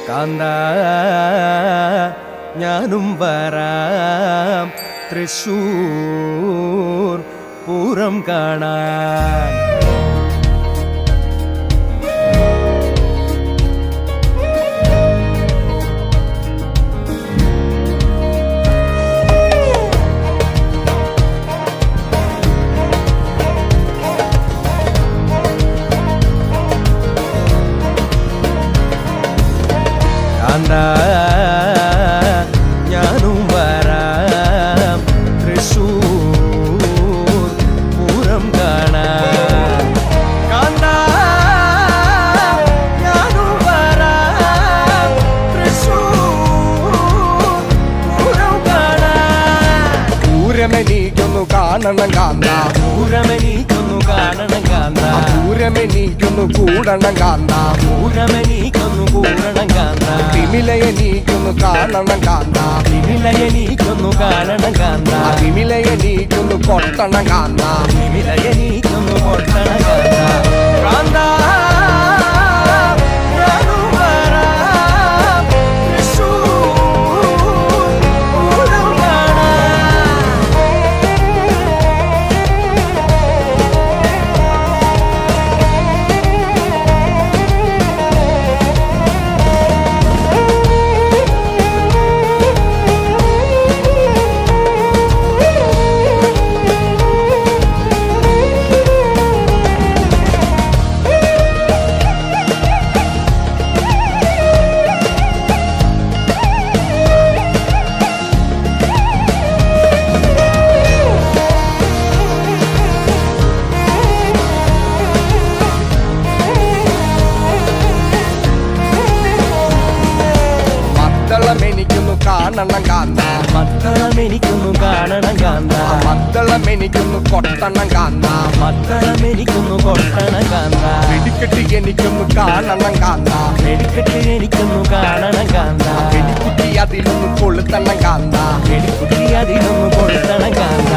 കാന്ത ഞാനും വരാം തൃശൂർ പൂരം കാണാൻ കാന്ത ഞാനും വരാം തൃശൂർ പൂരം കാണാൻ കാന്ത ഞാനും വരാം തൃശൂർ പൂരം കാണാൻ പൂരമെനീക്കൊന്നു കാണണം കാന്ത പൂരമെനിക്കൊന്നു കാണണം കാന്ത പൂരമെനീക്കൊന്നു കൂടണം കാന്ത പൂരമെനിക്കൊന്നു കൂടണം കാന്ത തിമിലയെനീക്കൊന്നു കാണണം കാന്ത വിമിലയെനിക്കൊന്നു കാണണം കാന്ത തിമിലയെനീക്കൊന്നു കൊട്ടണം കാന്ത വിമിലയെനിക്കൊന്നു കൊട്ടണം കാന്ത കാന്ത ഞാനും വരാം തൃശൂർ പൂരം കാണാൻ മദ്ദളം എനിക്കൊന്നു കാണണം കാന്ത മത്തളം എനിക്കൊന്നു കാണണം കാന്ത മദ്ദളം എനിക്കൊന്നു കൊട്ടണം കാന്ത മത്തളം എനിക്കൊന്നു കൊട്ടണം കാന്ത വെടിക്കെട്ടി എനിക്കൊന്നു കാണണം കാന്ത വെടിക്കെട്ട് എനിക്കൊന്നു കാണണം കാന്ത വെടിക്കുട്ടി അതിലൊന്നു കൊളുത്തണം കാന്ത വെടിക്കുട്ടി അതിലൊന്നു കൊളുത്തണം കാന്ത